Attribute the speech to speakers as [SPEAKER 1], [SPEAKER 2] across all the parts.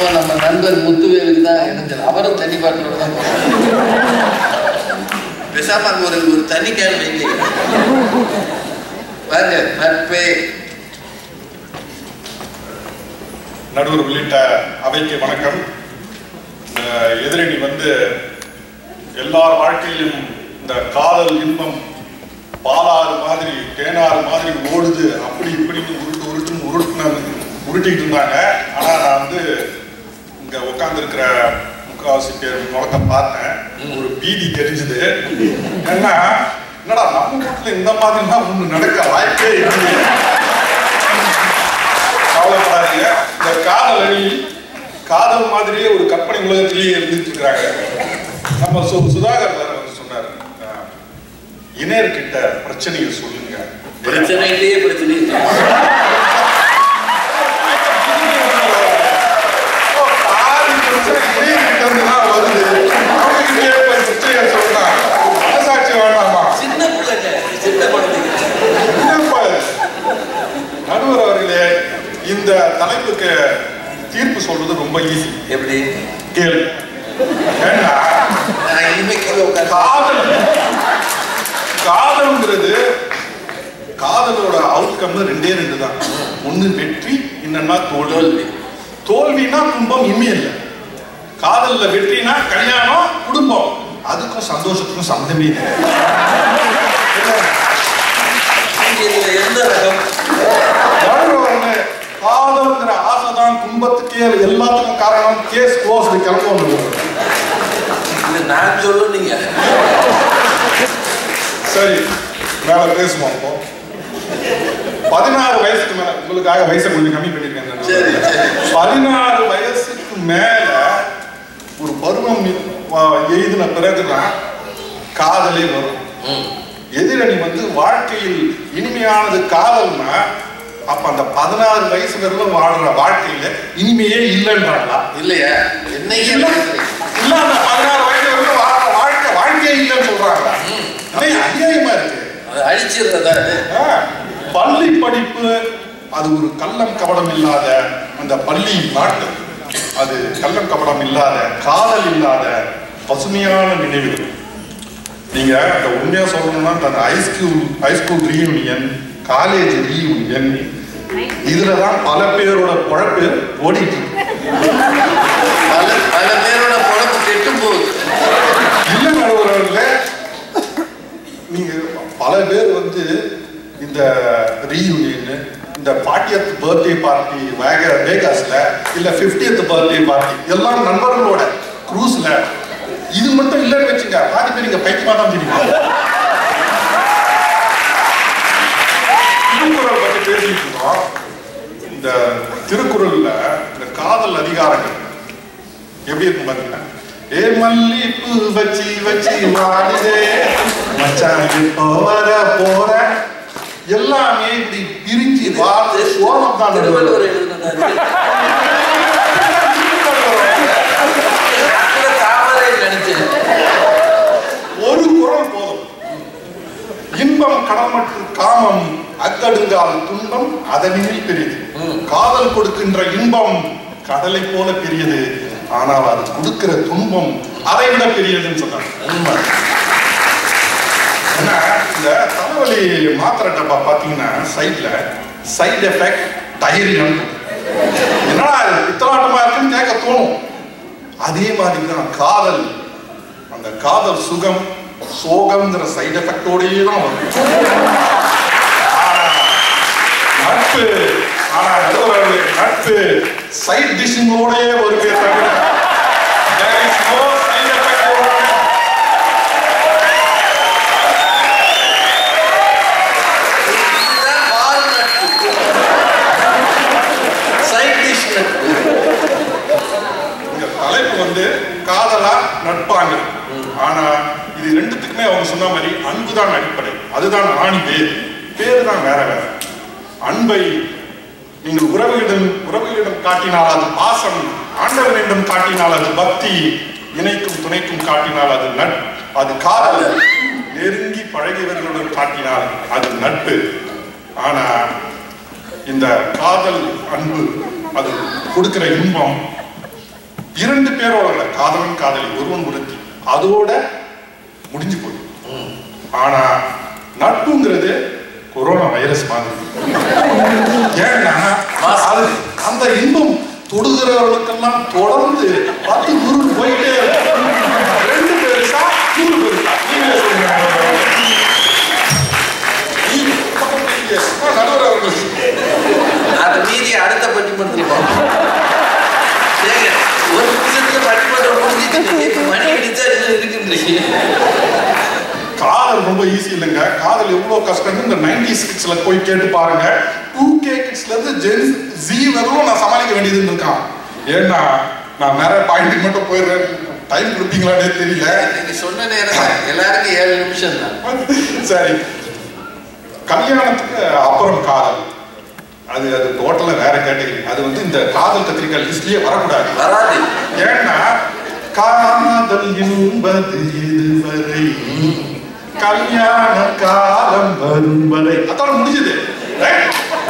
[SPEAKER 1] அப்போ நம்ம நண்பர் முத்துவேலுக்கு தான் இணைஞ்சது அவரும் தண்ணி பாட்டிலோட தான் போனார். பேசாம அங்க ஒரு ஒரு தண்ணி கேன் வைங்க பாருங்க நட்பே
[SPEAKER 2] நடுவர் உள்ளிட்ட அவைக்கு வணக்கம் இந்த எதிரணி வந்து எல்லார் வாழ்க்கையிலும் இந்த காதல் இன்பம் பாலாறு மாதிரி தேனாறு மாதிரி ஓடுது அப்படி இப்படின்னு உருட்டு உருட்டுன்னு உருட்டுன்னு உருட்டிட்டு இருந்தாங்க ஆனா நான் வந்து இங்க உட்கார்ந்துருக்கிற முக்காவாசி பேர் முழக்க பார்த்தேன் ஒரு பீதி தெரிஞ்சது ஏன்னா என்னடா நம்ம வீட்டுல இந்த மாதிரிலாம் ஒண்ணு நடக்க வாய்ப்பே இல்லையே கவலைப்படாதீங்க இந்த காதல் அணி காதல் மாதிரியே ஒரு கற்பனை உலகத்திலேயே இருந்துட்டு இருக்கிறாங்க நம்ம சு சுதாகர் வேற வந்து சொன்னார் அஹ், இணையர்கிட்ட பிரச்சனையை சொல்லுங்க
[SPEAKER 1] பிரச்சனையிலேயே பிரச்சனை
[SPEAKER 2] ஓ, பாதி பிரச்சனை இணையர்கிட்ட இருந்து தான் வருது அவங்க கிட்டே போய் பிரச்சனையை சொல்றாங்க மனசாட்சி வேண்டாமா
[SPEAKER 1] சின்ன பிள்ளைங்க சின்ன குழந்தைங்க
[SPEAKER 2] என்னப்பா இது? நடுவர் அவர்களே இந்த தலைப்புக்கு தீர்ப்பு சொல்றது ரொம்ப ஈஸி
[SPEAKER 1] எப்படி
[SPEAKER 2] கேள்வி ஏன்னா
[SPEAKER 1] நான் இனிமே கீழே உட்காந்து
[SPEAKER 2] காதல் காதல்ங்கிறது காதலோட அவுட்கம் ரெண்டே ரெண்டு தான் ஒண்ணு வெற்றி இன்னன்னா தோல்வி
[SPEAKER 1] தோல்வி
[SPEAKER 2] தோல்வினா துன்பம் இனிமே இல்லை காதல்ல வெற்றினா கல்யாணம் குடும்பம் அதுக்கும் சந்தோஷத்துக்கும் சம்மந்தமே இல்லை
[SPEAKER 1] நீங்க இதுல எந்த ரகம்
[SPEAKER 2] நடுவரவங்க, காதல்ங்கிற ஆசைதான் துன்பத்துக்கே எல்லாத்துக்கும் காரணம் கேஸ் க்ளோஸ் கிளம்ப
[SPEAKER 1] இது நான் சொல்லும் நீங்க
[SPEAKER 2] சரி மேல பேசுவோம் இப்போ பதினாறு வயசுக்கு மேல உங்களுக்காக வயசை கொஞ்சம் கம்மி பண்ணிருக்கேன் நான்.
[SPEAKER 1] சரி, சரி.
[SPEAKER 2] பதினாறு வயசுக்கு மேல ஒரு பருவம் வ- எய்தின பிறகுதான் காதலே வரும்
[SPEAKER 1] ம்.
[SPEAKER 2] எதிரணி வந்து வாழ்க்கையில் இனிமையானது காதல்னா அப்ப அந்த பதினாறு வயசு வரையிலும் வாழ்ற வாழ்க்கையில இனிமையே இல்லைன்றாங்களா
[SPEAKER 1] இல்லையா என்னையே
[SPEAKER 2] இல்ல
[SPEAKER 1] பேசுறீங்க.
[SPEAKER 2] இல்ல அந்த பதினாறு வயசு வரைக்கும் வாழ்ற வாழ்க்கை வாழ்க்கையே இல்லைன்னு சொல்றாங்க அதே அநியாயமா இருக்கு
[SPEAKER 1] அது அழிச்சிடுறதா அது
[SPEAKER 2] ஆ, பள்ளி படிப்பு அது ஒரு கள்ளம் கபடம் இல்லாத அந்த பள்ளி நாட்டு அது கள்ளம் கபடம் இல்லாத காதல் இல்லாத பசுமையான நினைவுகள் நீங்க இந்த உண்மையா சொல்லணும்னா அந்த high school high school reunion college reunion இதுலதான் பல பேரோட குழப்பு ஓடிட்டு இருக்கு
[SPEAKER 1] பல பல பேரோட பொழப்பு கெட்டு போகுது
[SPEAKER 2] இல்ல நடுவர்களே நீங்க பல பேர் வந்து இந்த ரீயூனியன் இந்த ஃபார்ட்டியத் பர்த்டே பார்ட்டி வேக வேகாஸ்ல இல்ல ஃபிஃப்டியத் பர்த்டே பார்ட்டி எல்லாம் நண்பர்களோட க்ரூஸ்ல இது மட்டும் இல்லைன்னு வச்சுங்க பாதி பேர் இங்க பைத்தியமா தான் தெரியும் திருக்குறள் பத்தி பேசிட்டு இருக்கோம் இந்த திருக்குறள்ல இந்த காதல் அதிகாரங்கள் எப்படி இருக்கும் பாத்தீங்கன்னா ஏ மல்லிப்பூ வச்சி வச்சி வாடுதே மச்சான் இப்போ வர போற எல்லாமே இப்படி பிரிஞ்சு வாழ்ந்து சோகம் தான்
[SPEAKER 1] திருவள்ளுவர் எழுதுனது தாமரை நினைச்சேன்
[SPEAKER 2] ஒரு குரல் போதும் இன்பம் கடல் மற்றும் காமம் அக்கடுங்கால் துன்பம் அதனில் பெரியது
[SPEAKER 1] ம்.
[SPEAKER 2] காதல் கொடுக்கின்ற இன்பம் கடலை போல பெரியது ஆனால் அது கொடுக்கிற துன்பம் அதை விட பெரியதுன்னு சொன்னாங்க
[SPEAKER 1] உண்மை
[SPEAKER 2] ஏன்னா இந்த தலைவலி மாத்திரை டப்பா பார்த்தீங்கன்னா சைட்ல சைடு எஃபெக்ட் டைரியம் என்னடா இது பித்தலாட்டமா இருக்குன்னு கேட்க தோணும் அதே மாதிரி தான் காதல் அந்த காதல் சுகம் சோகம்ங்கிற சைடு எஃபெக்டோடயே தான் வரும் ஆனா, நட்பு ஆனா நடுவர்களே, நட்பு சைட் டிஷ்ஷுங்களோடயே வருமே தவிர there is no side effect over it.
[SPEAKER 1] இதுதான் வால் நட்பு சைட் டிஷ் நட்பு
[SPEAKER 2] இந்த தலைப்பு வந்து காதலா நட்பாங்க ஆனா இது ரெண்டுத்துக்குமே அவங்க சொன்ன மாதிரி அன்புதான் அடிப்படை அதுதான் ஆணி வேர் பேர் தான் வேற வேற அன்பை நீங்கள் உறவுகளிடம் உறவுகளிடம் காட்டினால் அது பாசம் ஆண்டவனிடம் காட்டினால் அது பக்தி இணைக்கும் துணைக்கும் காட்டினால் அது நட் அது காதல் நெருங்கி பழகியவர்களுடன் காட்டினால் அது நட்பு ஆனா இந்த காதல் அன்பு அது கொடுக்கிற இன்பம் இரண்டு பேரோட காதலன் காதலி ஒருவன் ஒருத்தி அதோட முடிஞ்சு போய்
[SPEAKER 1] ம்.
[SPEAKER 2] ஆனா நட்புங்கிறது கொரோனா வைரஸ் மாதிரி ஏன்னா அது அந்த இன்பம் தொடுகிறவர்களுக்கெல்லாம் தொடர்ந்து பத்து நூறு போயிட்டே இருக்கும். ரெண்டு பேருக்கா நூறு பேருக்கா நீங்களே சொல்லுங்க நீங்க நடுவர் அவர்கள்
[SPEAKER 1] அந்த மீதி அடுத்த பட்டிமன்றத்தில் பார்ப்போம் ஏங்க ஒரு நிமிஷத்துல பட்டிமன்றம் முடிஞ்சிட்டு மணி அடிச்சா இன்னும் இருக்குன்றீங்க
[SPEAKER 2] காதல் ரொம்ப ஈஸி இல்லைங்க காதல் எவ்வளவு கஷ்டம்னு இந்த நைன்டி கிட்ஸ்ல போய் கேட்டு பாருங்க டூ கே கிட்ஸ்ல இருந்து ஜென் ஜி வரலும் நான் சமாளிக்க வேண்டியது இருக்கான் ஏன்னா நான் நிறைய பாயிண்ட் மட்டும் போயிடுறேன் டைம் கொடுப்பீங்களானே தெரியல
[SPEAKER 1] நீங்க சொன்ன நேரம் தான். எல்லாருக்கும் ஏழு நிமிஷம் தான்
[SPEAKER 2] சரி கல்யாணத்துக்கு அப்புறம் காதல் அது அது டோட்டலா வேற கேட்டகரி அது வந்து இந்த காதல் கத்திரிக்காய் லிஸ்ட்லயே வரக்கூடாது
[SPEAKER 1] வராது
[SPEAKER 2] ஏன்னா காதல் என்பது இதுவரை கல்யாண காலம் வரும் வரை அதோட முடிஞ்சது Right?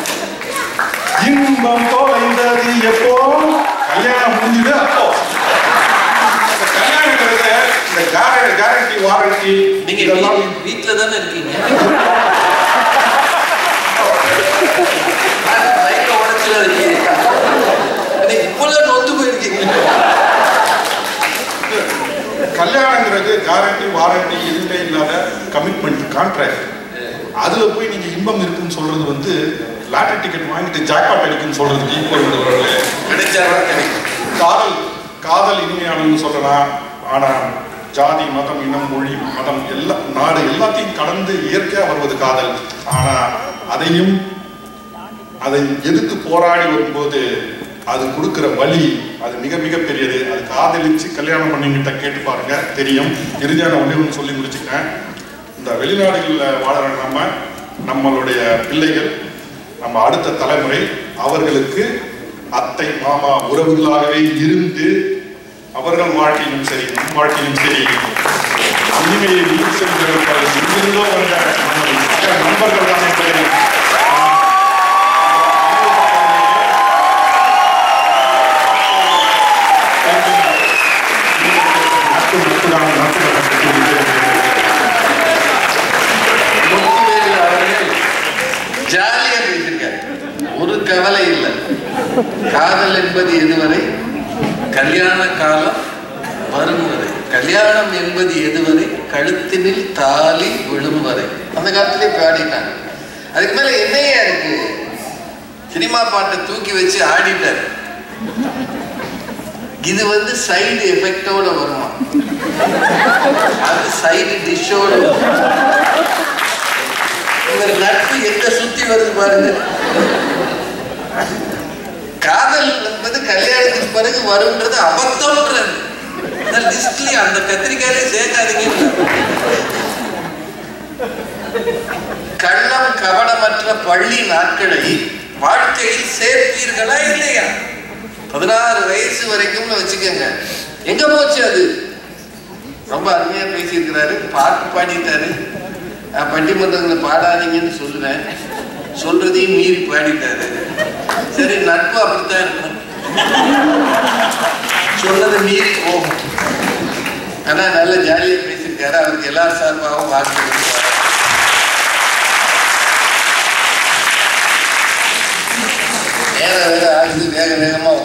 [SPEAKER 2] இன்பம் தொலைந்தது எப்போ கல்யாணம் முடிஞ்சது அப்போ இந்த கல்யாணங்கிறது இந்த கேரண்டி வாரண்டி
[SPEAKER 1] நீங்க
[SPEAKER 2] இதெல்லாம்
[SPEAKER 1] வீ- வீட்ல தானே இருக்கீங்க லைட்டை உடைச்சுல இருக்கீங்க நீங்க இவ்வளவு நொந்து போயிருக்கீங்க
[SPEAKER 2] கல்யாணங்கிறது கேரண்டி வாரண்டி எதுவுமே இல்லாத கமிட்மெண்ட் கான்ட்ராக்ட் அதுல போய் நீங்க இன்பம் இருக்குன்னு சொல்றது வந்து லாட்டரி டிக்கெட் வாங்கிட்டு ஜாக்பாட் அடிக்குன்னு சொல்றதுக்கு ஈக்குவல் உள்ளவர்களே
[SPEAKER 1] கிடைச்சாதான் கிடைக்கும்
[SPEAKER 2] காதல் காதல் இனிமையானதுன்னு சொல்லலாம் ஆனா ஜாதி மதம் இனம் மொழி மதம் எல்லா நாடு எல்லாத்தையும் கடந்து இயற்கையா வருவது காதல் ஆனா அதையும் அதை எதிர்த்து போராடி வரும்போது அது கொடுக்கிற வலி அது மிக மிக பெரியது அது காதலிச்சு கல்யாணம் பண்ணிக்கிட்ட கேட்டு பாருங்க தெரியும் இறுதியான ஒன்றே ஒன்று சொல்லி முடிச்சுக்கிறேன் இந்த வெளிநாடுகளில் வாழற நம்ம நம்மளுடைய பிள்ளைகள் நம்ம அடுத்த தலைமுறை அவர்களுக்கு அத்தை மாமா உறவுகளாகவே இருந்து அவர்கள் வாழ்க்கையிலும் சரி நம் வாழ்க்கையிலும் சரி இனிமையை விட்டு செல்கிறவர்கள் எங்கிருந்தோ வந்த நம்முடைய சக நண்பர்கள் தான் என்பதை நட்பு நட்புதான் நட்பு
[SPEAKER 1] முத்துவேலு அவர்கள் ஜாலியா பேசியிருக்காரு ஒரு கவலை இல்லை காதல் என்பது எதுவரை கல்யாண காலம் வரும் வரை கல்யாணம் என்பது எதுவரை கழுத்தினில் தாலி விழும் வரை அந்த காலத்திலே பாடிட்டாங்க அதுக்கு மேல என்னையா இருக்கு சினிமா பாட்டை தூக்கி வச்சு ஆடிட்டார் இது வந்து சைடு எஃபெக்டோட வருமா அது சைடு டிஷ்ஷோட வரும் இவர் நட்பு எங்க சுத்தி வருது பாருங்க காதல் என்பது கல்யாணத்துக்கு பிறகு வரும்ன்றது அபத்தம்ன்றது இந்த லிஸ்ட்லயே அந்த கத்திரிக்காயிலே சேர்க்காதீங்க கள்ளம் கவனமற்ற பள்ளி நாட்களை வாழ்க்கையில் சேர்ப்பீர்களா இல்லையா பதினாறு வயசு வரைக்கும்னு வச்சுக்கோங்க எங்க போச்சு அது ரொம்ப அருமையா பேசியிருக்கிறாரு பாட்டு பாடிட்டாரு நான் பட்டிமன்றங்களை பாடாதீங்கன்னு சொல்லுவேன் சொல்றதையும் மீறி பாடிட்டாரு சரி நட்பு அப்படித்தான் இருக்கும் சொன்னதை மீறி போகும் ஆனா நல்ல ஜாலியா பேசியிருக்காரு அவருக்கு எல்லா சார்பாகவும் வாழ்க்கை நேரம் வேற ஆகுது வேக வேகமா